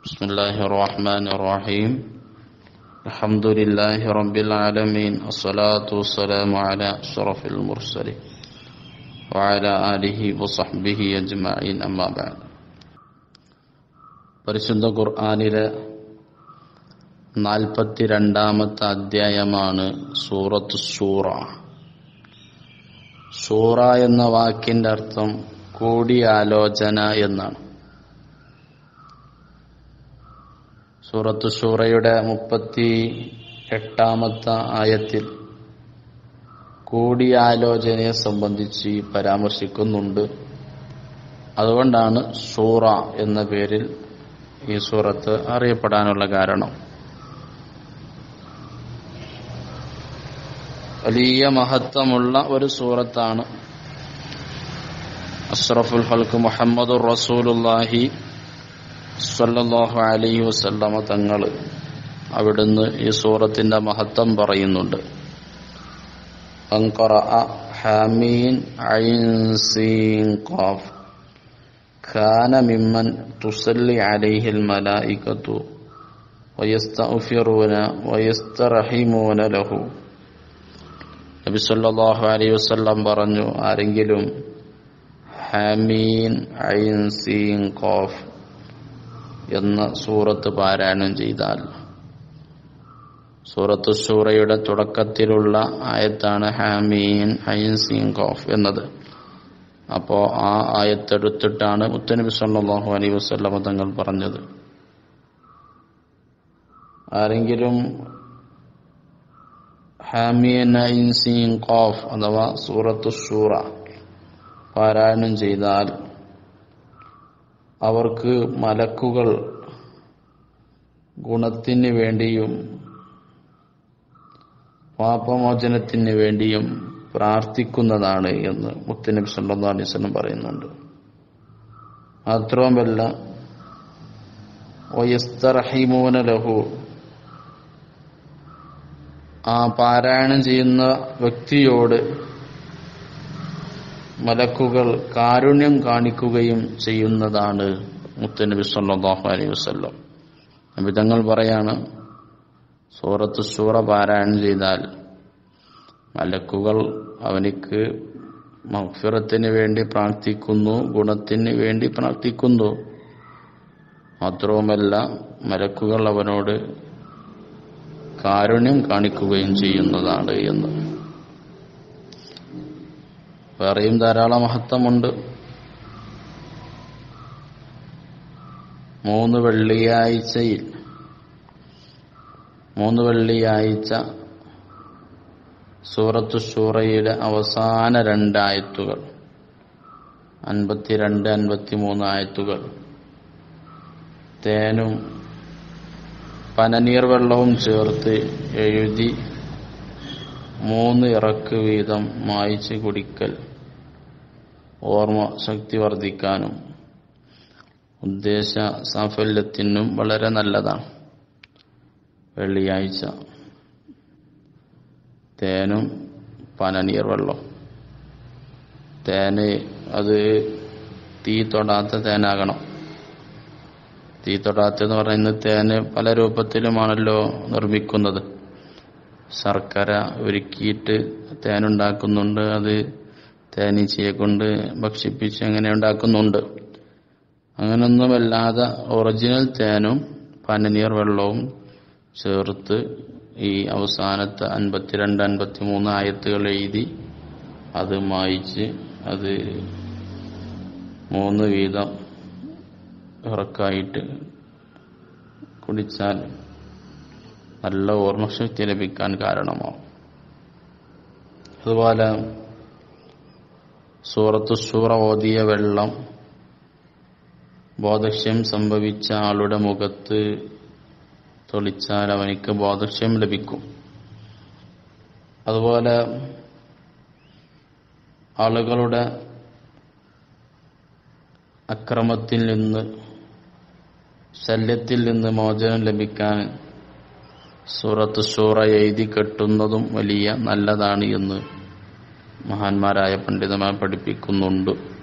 بسم الله الرحمن الرحيم الحمد لله رب العالمين الصلاة والسلام على أشرف المرسلين وعلى آله وصحبه أجمعين أما بعد പരിശുദ്ധ ഖുർആാനിലെ നാൽപ്പത്തിരണ്ടാമത്തെ അധ്യായമാണ് സൂറത്ത് സൂറ സൂറ എന്ന വാക്കിന്റെ അർത്ഥം കൂടിയാലോചന എന്നാണ് സൂറത്ത് സൂറയുടെ മുപ്പത്തി എട്ടാമത്തെ ആയത്തിൽ കൂടിയാലോചനയെ സംബന്ധിച്ച് പരാമർശിക്കുന്നുണ്ട് അതുകൊണ്ടാണ് സൂറ എന്ന പേരിൽ ഈ സൂറത്ത് അറിയപ്പെടാനുള്ള കാരണം വലിയ മഹത്വമുള്ള ഒരു സൂറത്താണ് അഷ്റഫുൽ ഹൽക്ക് മുഹമ്മദ് റസൂലുല്ലാഹി സല്ലല്ലാഹു അലൈഹി വസല്ലമ തങ്ങൾ അവിടുന്ന് ഈ സൂറത്തിന്റെ മഹത്വം പറയുന്നുണ്ട് ഹാമീൻ ഐൻ സീൻ ഖാഫ് كان ممن تصلي عليه الملائكة ويستغفرون ويسترحمون له നബി സല്ലല്ലാഹു അലൈഹി വസല്ലം പറഞ്ഞു ആരെങ്കിലും ഹാമീൻ ഐൻ സീൻ ഖാഫ് എന്ന സൂറത്ത് പാരായണം ചെയ്താൽ സൂറത്ത് സൂറയുടെ തുടക്കത്തിലുള്ള ആയത്താണ് ഹാമീൻ ഐൻ സീൻ ഖാഫ് എന്നത് അപ്പോൾ ആ ആയത്തെടുത്തിട്ടാണ് മുത്തനബി സല്ലല്ലാഹു അലൈഹി വസല്ലമ തങ്ങൾ പറഞ്ഞത് ആരെങ്കിലും ഹാമിയൻ ഐൻ സീൻ ഖാഫ് അഥവാ സൂറത്ത് സൂറ പാരായണം ചെയ്താൽ അവർക്ക് മലക്കുകൾ ഗുണത്തിന് വേണ്ടിയും പാപമോചനത്തിന് വേണ്ടിയും പ്രാർത്ഥിക്കുന്നതാണ് എന്ന് മുത്തനബി സല്ലല്ലാഹു അലൈഹി വസല്ലം പറയുന്നുണ്ട് മാത്രവുമല്ല വയസ്തറഹിമൂന ലഹു ആ പാരായണം ചെയ്യുന്ന വ്യക്തിയോട് മലക്കുകൾ കാരുണ്യം കാണിക്കുകയും ചെയ്യുന്നതാണ് മുത്തനബി സല്ലല്ലാഹു അലൈഹി വസല്ലം നബി തങ്ങൾ പറയാണ് സൂറത്ത് സൂറ പാരായണം ചെയ്താൽ മലക്കുകൾ അവനിക്ക് മഹ്ഫിറത്തിന് വേണ്ടി പ്രാർത്ഥിക്കുന്നു ഗുണത്തിന് വേണ്ടി പ്രാർത്ഥിക്കുന്നു മാത്രവുമല്ല മലക്കുകൾ അവനോട് കാരുണ്യം കാണിക്കുകയും ചെയ്യുന്നതാണ് എന്ന് വേറെയും ധാരാളം മഹത്വമുണ്ട് മൂന്ന് വെള്ളിയാഴ്ചയിൽ മൂന്ന് വെള്ളിയാഴ്ച സൂറത്തു ഷൂറയിലെ അവസാന രണ്ടായത്തുകൾ അൻപത്തിരണ്ട് അൻപത്തിമൂന്ന് ആയത്തുകൾ തേനും പനനീർ വെള്ളവും ചേർത്ത് എഴുതി മൂന്ന് ഇറക്ക് വീതം മായിച്ച് കുടിക്കൽ ഓർമ്മ ശക്തി വർദ്ധിക്കാനും ഉദ്ദേശ സാഫല്യത്തിനും വളരെ നല്ലതാണ് വെള്ളിയാഴ്ച തേനും പനനീർ വെള്ളം തേന് അത് തീ തൊടാത്ത തേനാകണം തീ തൊടാത്തെന്ന് പറയുന്നത് തേന് പല രൂപത്തിലുമാണല്ലോ നിർമ്മിക്കുന്നത് ശർക്കര ഒരുക്കിയിട്ട് തേനുണ്ടാക്കുന്നുണ്ട് അത് തേനീച്ചയെ കൊണ്ട് ഭക്ഷിപ്പിച്ച് അങ്ങനെ ഉണ്ടാക്കുന്നുണ്ട് അങ്ങനൊന്നുമല്ലാതെ ഒറിജിനൽ തേനും പനനീർ വെള്ളവും ചേർത്ത് ഈ അവസാനത്തെ അൻപത്തിരണ്ട് അൻപത്തി മൂന്ന് ആയത്തുകൾ എഴുതി അത് മായിച്ച് അത് മൂന്ന് വീതം ഇറക്കായിട്ട് കുടിച്ചാൽ നല്ല ഓർമ്മശക്തി ലഭിക്കാൻ കാരണമാവും അതുപോലെ സൂറത്തു സൂറ ഓതിയ വെള്ളം ബോധക്ഷ്യം സംഭവിച്ച ആളുടെ മുഖത്ത് തൊളിച്ചാൽ അവനിക്ക് ബോധക്ഷ്യം ലഭിക്കും അതുപോലെ ആളുകളുടെ അക്രമത്തിൽ നിന്ന് ശല്യത്തിൽ നിന്ന് മോചനം ലഭിക്കാൻ സൂറത്ത് സൂറ എഴുതി കെട്ടുന്നതും വലിയ നല്ലതാണ് എന്ന് മഹാന്മാരായ പണ്ഡിതന്മാർ പഠിപ്പിക്കുന്നുണ്ട്